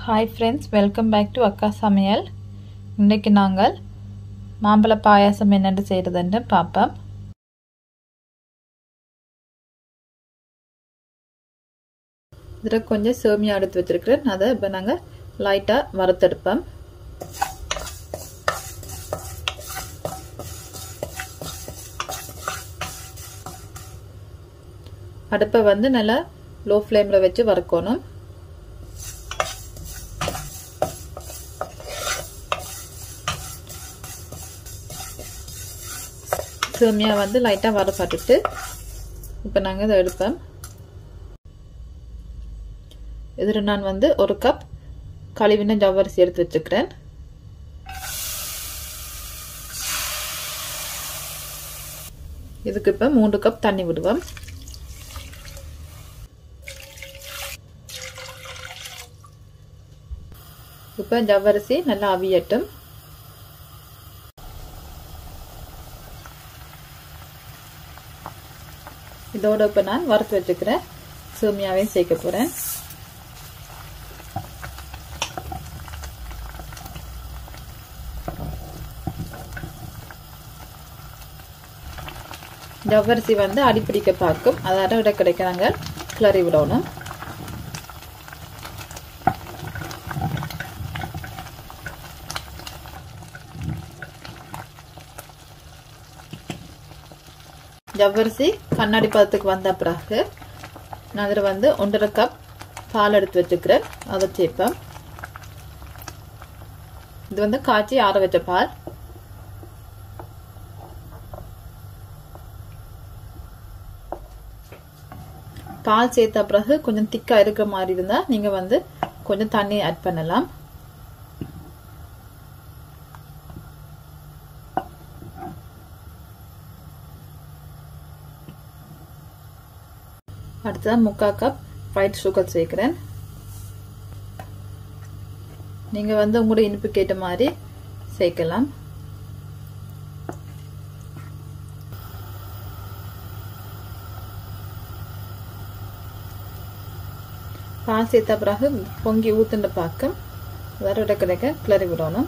hi friends welcome back to அக்கா சமையல் இன்றைக்கு நாங்கள் மாம்பழ பாயாசம் என்னென்று செய்கிறதுன்னு பார்ப்போம் இதில் கொஞ்சம் சேமியா எடுத்து வச்சுருக்கிறேன் அதை இப்போ நாங்கள் லைட்டாக வறுத்தெடுப்போம் அடுப்பை வந்து நல்லா லோ ஃப்ளேமில் வச்சு வறுக்கணும் சேமியா வந்து லைட்டாக வறுப்பட்டுட்டு இப்போ நாங்கள் இதை எடுப்போம் இதில் நான் வந்து ஒரு கப் கழுவின ஜவ்வரிசி எடுத்து வச்சுக்கிறேன் இதுக்கு இப்போ மூன்று கப் தண்ணி விடுவோம் இப்போ ஜவ்வரிசி நல்லா அவியட்டும் இதோட இப்போ நான் வறுத்து வச்சுக்கிறேன் சேமியாவையும் சேர்க்க போகிறேன் ஜவ்வரிசி வந்து அடிப்பிடிக்க பார்க்கும் அதாட விட கிடைக்க நாங்கள் கிளறி விடணும் ஜவ்வரிசி கண்ணாடி பதத்துக்கு வந்த பிறகு நான் அதில் வந்து ஒன்றரை கப் பால் எடுத்து வச்சுக்கிறேன் அதை சேர்ப்பேன் இது வந்து காய்ச்சி ஆற வச்ச பால் பால் சேர்த்த பிறகு கொஞ்சம் திக்காக இருக்கிற மாதிரி இருந்தால் நீங்கள் வந்து கொஞ்சம் தண்ணி ஆட் பண்ணலாம் அடுத்ததாக முக்கால் கப் ஒயிட் சுகர் சேர்க்குறேன் நீங்கள் வந்து உங்களோட இனிப்புக்கு ஏற்ற மாதிரி சேர்க்கலாம் பால் சேர்த்த பிறகு பொங்கி ஊத்துண்ட பாக்கம் வரோட கிடைக்க கிளறி விடணும்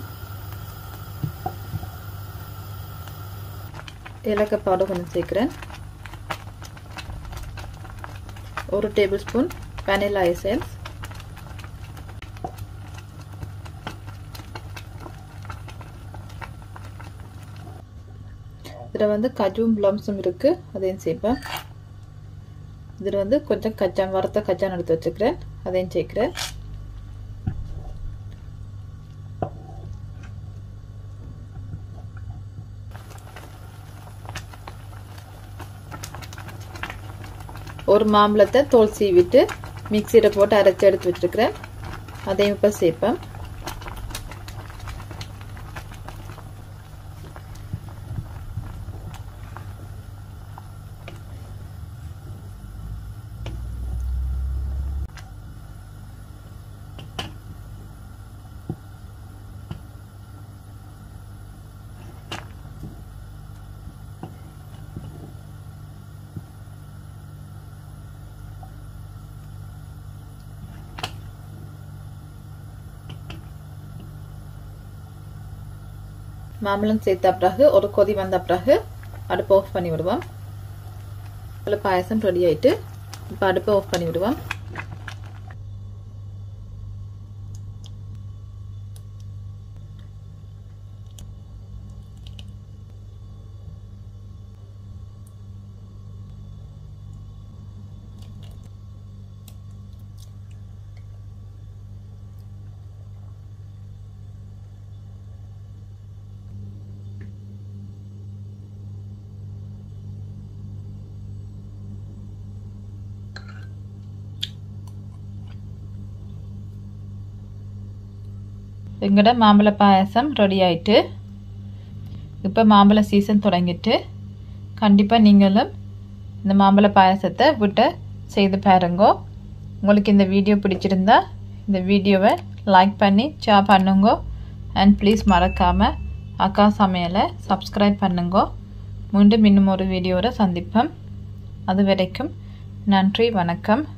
ஏலக்காய் பவுடர் கொஞ்சம் சேர்க்குறேன் ஒரு டேபிள் ஸ்பூன் வெனிலா எசன்ஸ் இதில் வந்து கஜுவும் பிளம்ஸும் இருக்குது அதையும் சேர்ப்பேன் இதில் வந்து கொஞ்சம் கச்சான் வறுத்த கச்சான் எடுத்து வச்சுக்கிறேன் அதையும் சேர்க்குறேன் ஒரு மாம்பழத்தை தோல் சீவிட்டு மிக்சியில் போட்டு அரைச்சி எடுத்து வச்சுருக்கிறேன் அதையும் இப்போ சேர்ப்பேன் மாம்பழம் சேர்த்த பிறகு ஒரு கொதி வந்த பிறகு அடுப்பு ஆஃப் பண்ணி விடுவோம் அதில் பாயசம் ரெடி ஆயிட்டு இப்போ அடுப்பை ஆஃப் பண்ணி விடுவோம் எங்களோட மாம்பழ பாயசம் ரெடி ஆயிட்டு இப்போ மாம்பழ சீசன் தொடங்கிட்டு கண்டிப்பாக நீங்களும் இந்த மாம்பழ பாயசத்தை விட்டு செய்து பாருங்கோ உங்களுக்கு இந்த வீடியோ பிடிச்சிருந்தா இந்த வீடியோவை லைக் பண்ணி ஷேர் பண்ணுங்க அண்ட் ப்ளீஸ் மறக்காமல் அக்கா சமையலை சப்ஸ்கிரைப் பண்ணுங்க மீண்டும் இன்னும் ஒரு வீடியோவில் சந்திப்போம் அது வரைக்கும் நன்றி வணக்கம்